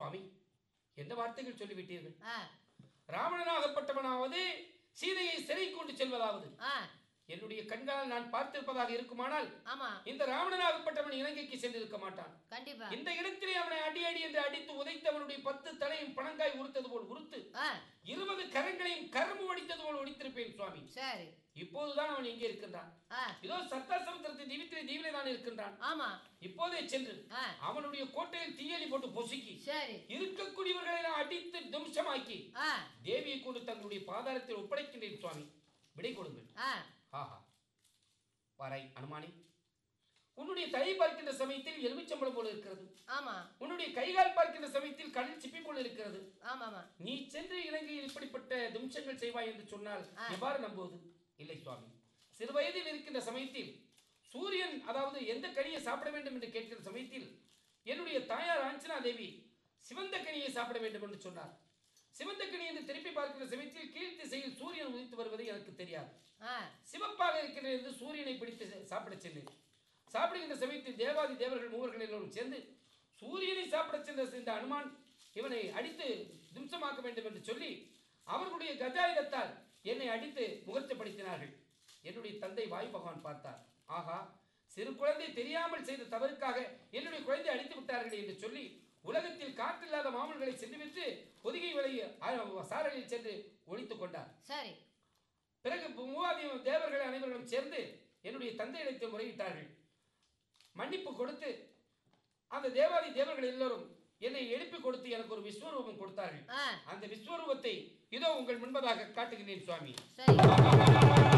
சுவாமி எந்த வார்த்தைகள் சொல்லிவிட்டீர்கள் ஆ ராவணனாகப்பட்டவனாவது சீதையை சிறை கொண்டு செல்வதாவது ஆ என்னுடைய கண்களால் நான் பார்த்திருப்பதாக இருக்குமானால் ஆமா இந்த ராவணனாகப்பட்டவன் இலங்கைக்கு சென்றிருக்க மாட்டான் கண்டிப்பா இந்த இடத்திலே அவனை அடி அடி என்று அடித்து உதைத்து அவனுடைய பத்து தலையும் பணங்காய் உறுத்தது போல் உறுத்து ஆ இருபது கரங்களையும் கரும்பு ஒடித்தது போல் ஒடித்திருப்பேன் சுவாமி சரி இப்போதுதான் அவன் எங்கே இருக்கின்றான் ஆ இதோ சத்தாசமுத்திரத்தை தீவித்திலே தீவிலே தான் இருக்கின்றான் ஆமா இப்போதே சென்று ஆ அவனுடைய கோட்டையில் தீயலி போட்டு பொசுக்கி சரி இருக்கக்கூடியவர்களை எல்லாம் அடித்து தும்சமாக்கி ஆ தேவியை கொண்டு தங்களுடைய பாதாரத்தில் ஒப்படைக்கின்றேன் சுவாமி விடை கொடுங்கள் ஆ ஆஹா வாராய் அனுமானி உன்னுடைய தலை பார்க்கின்ற சமயத்தில் எலுமிச்சம்பளம் போல இருக்கிறது ஆமா உன்னுடைய கைகால் பார்க்கின்ற சமயத்தில் கடல் சிப்பி போல இருக்கிறது ஆமா ஆமா நீ சென்று இலங்கையில் இப்படிப்பட்ட தும்சங்கள் செய்வாய் என்று சொன்னால் ஆ. எவ்வாறு நம்புவது இல்லை சுவாமி சிறு வயதில் இருக்கின்ற சமயத்தில் சூரியன் அதாவது எந்த கனியை சாப்பிட வேண்டும் என்று கேட்கிற சமயத்தில் என்னுடைய தாயார் ஆஞ்சனா தேவி சிவந்த கனியை சாப்பிட வேண்டும் என்று சொன்னார் சிவந்த கனி என்று திருப்பி பார்க்கிற சமயத்தில் கீழ் திசையில் சூரியன் உதித்து வருவது எனக்கு தெரியாது ஆ சிவப்பாக இருக்கிறது என்று சூரியனை பிடித்து சாப்பிட சென்றேன் சாப்பிடுகின்ற சமயத்தில் தேவாதி தேவர்கள் மூவர்கள் எல்லோரும் சேர்ந்து சூரியனை சாப்பிட சென்ற இந்த அனுமான் இவனை அடித்து தும்சமாக்க வேண்டும் என்று சொல்லி அவர்களுடைய கஜாயுதத்தால் என்னை அடித்து முகர்ச்சப்படுத்தினார்கள் என்னுடைய தந்தை வாயு பகவான் பார்த்தார் ஆஹா சிறு குழந்தை தெரியாமல் செய்த தவறுக்காக என்னுடைய குழந்தை அடித்து விட்டார்கள் என்று சொல்லி உலகத்தில் காற்றில்லாத மாமல்களை சென்று விட்டு பொதிகை விலையை சாரலில் சென்று ஒழித்துக் கொண்டார் சரி பிறகு மூவாதி தேவர்கள் அனைவரும் சேர்ந்து என்னுடைய தந்தையிடத்தில் முறையிட்டார்கள் மன்னிப்பு கொடுத்து அந்த தேவாதி தேவர்கள் எல்லோரும் என்னை எழுப்பி கொடுத்து எனக்கு ஒரு விஸ்வரூபம் கொடுத்தார்கள் ஆ அந்த விஸ்வரூபத்தை இதோ உங்கள் முன்பதாக காட்டுகிறேன் சுவாமி சரி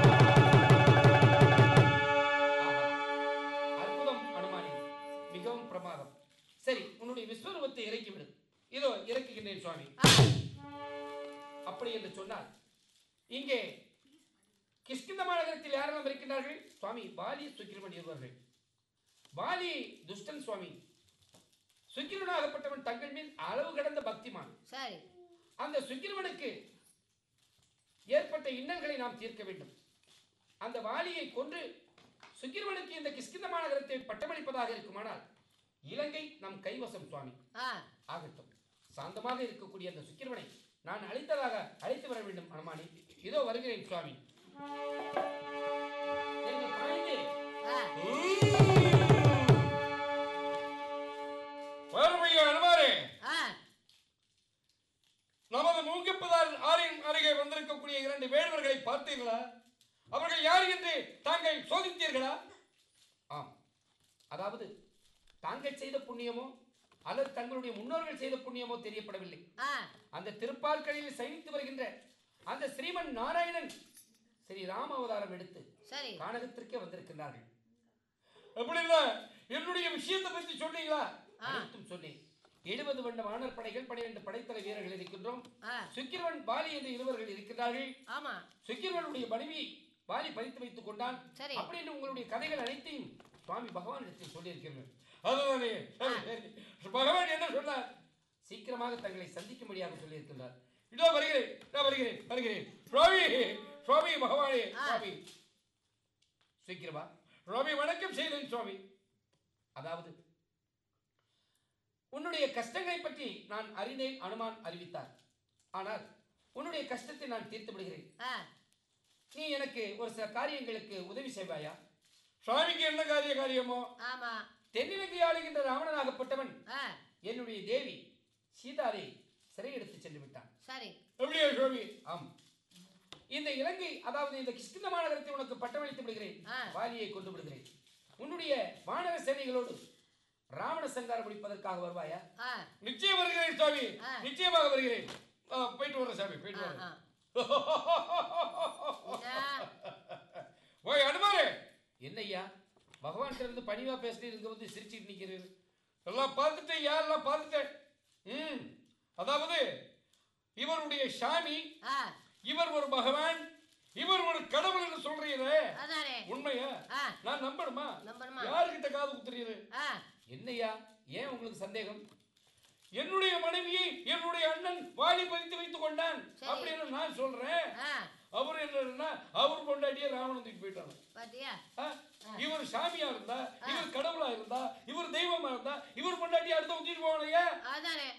அற்புதம் அனுமானி மிகவும் பிரமாதம் சரி உன்னுடைய விஸ்வரூபத்தை இறக்கிவிடு இதோ இறக்குகின்றேன் சுவாமி ஆ அப்படி என்று சொன்னால் இங்கே கிஷ்கிந்த மாநகரத்தில் யாரெல்லாம் இருக்கின்றார்கள் சுவாமி பாலி சுக்கிரமன் இருவர்கள் பாலி துஷ்டன் சுவாமி சுக்கிரவனாகப்பட்டவன் தங்கள் மேல் அளவு கடந்த பக்திமான் சரி அந்த சுக்கிரவனுக்கு ஏற்பட்ட இன்னல்களை நாம் தீர்க்க வேண்டும் அந்த வாலியை கொன்று சுக்கிரவனுக்கு இந்த கிஷ்கிந்த மாநகரத்தை பட்டமளிப்பதாக இருக்குமானால் இலங்கை நம் கைவசம் சுவாமி ஆ ஆகட்டும் சாந்தமாக இருக்கக்கூடிய அந்த சுக்கிரவனை நான் அழைத்ததாக அழைத்து வர வேண்டும் அனுமானி இதோ வருகிறேன் சுவாமி எங்கள் தாய்ந்தே, ஆ பார்வையா அனுமாரே ஆ நமது மூங்கப்பதால் ஆறின் அருகே வந்திருக்கக்கூடிய இரண்டு வேடுவர்களை பார்த்தீர்களா அவர்கள் யார் என்று தாங்கள் சோதித்தீர்களா ஆம் அதாவது தாங்கள் செய்த புண்ணியமோ அல்லது தங்களுடைய முன்னோர்கள் செய்த புண்ணியமோ தெரியப்படவில்லை ஆ அந்த திருப்பார்கடலில் சயனித்து வருகின்ற அந்த ஸ்ரீமன் நாராயணன் ஸ்ரீ ராம அவதாரம் எடுத்து சரி கானகத்திற்கே வந்திருக்கின்றார்கள் அப்படின்னா என்னுடைய விஷயத்தை பத்தி சொன்னீங்களா ஆ. அனைத்தும் சொன்னேன் எழுபது வண்ண வானர் படைகள் பன்னிரண்டு படைத்தலை வீரர்கள் இருக்கின்றோம் ஆ சுக்கிரவன் பாலி என்று இருவர்கள் இருக்கின்றார்கள் ஆமா சுக்கிரவனுடைய மனைவி பாலி பறித்து வைத்துக் கொண்டான் சரி. அப்படி என்று உங்களுடைய கதைகள் அனைத்தையும் சுவாமி பகவானிடத்தில் சொல்லியிருக்கிறேன் அதுதானே சரி, சரி. பகவான் என்ன சொன்னார் சீக்கிரமாக தங்களை சந்திக்கும்படியாக சொல்லியிருக்கின்றார் இதோ வருகிறேன் இதோ வருகிறேன் வருகிறேன் சுவாமி சுவாமி பகவானே ஆ. சுவாமி சீக்கிரமா சுவாமி வணக்கம் செய்தேன் சுவாமி அதாவது உன்னுடைய கஷ்டங்களை பற்றி நான் அறிந்தேன் அனுமான் அறிவித்தார் ஆனால் உன்னுடைய கஷ்டத்தை நான் தீர்த்து விடுகிறேன் ஆ நீ எனக்கு ஒரு சில காரியங்களுக்கு உதவி செய்வாயா சுவாமிக்கு என்ன காரிய காரியமோ ஆமா தென்னிலங்கை ஆளுகின்ற ராவணனாகப்பட்டவன் ஆ என்னுடைய தேவி சீதாவை சிறையெடுத்து சென்று விட்டான் சரி எப்படியா சுவாமி ஆம் இந்த இலங்கை அதாவது இந்த கிஷ்கிந்த மாநகரத்தை உனக்கு பட்டமளித்து விடுகிறேன் ஆ. வாலியை கொண்டு விடுகிறேன் உன்னுடைய வானர சேனைகளோடு ராவண சங்காரம் முடிப்பதற்காக வருவாயா ஆ நிச்சயம் வருகிறேன் சுவாமி ஆ. நிச்சயமாக வருகிறேன் ஆ, போயிட்டு வரேன் சாமி போயிட்டு ஆ வரேன் ஆ என்ன? ஓய் அனுமாரே என்னய்யா பகவான் இருந்து பணிவா பேசுறீங்க இங்க வந்து சிரிச்சுட்டு நிக்கிறீர்கள் எல்லாம் பார்த்துட்டேன் யாரெல்லாம் பார்த்துட்டேன் ம் அதாவது இவருடைய சாமி ஆ இவர் ஒரு பகவான் இவர் ஒரு கடவுள் என்று சொல்றீங்களே அதானே உண்மையா ஆ நான் நம்பணுமா நம்பணுமா யாருக்கிட்ட காது குத்துறீரு ஆ என்னய்யா ஏன் உங்களுக்கு சந்தேகம் என்னுடைய மனைவியை என்னுடைய அண்ணன் வாலி பறித்து வைத்துக் கொண்டான் சரி. அப்படின்னு நான் சொல்றேன் ஆ அவர் என்னன்னா அவர் கொண்டாடியே ராவணன் தூக்கி போயிட்டாங்க பாத்தியா ஆ? இவர் சாமியா இருந்தா இவர் கடவுளா இருந்தா இவர் தெய்வமா இருந்தா இவர் கொண்டாடி அடுத்த ஊத்திட்டு போவானுங்க அதானே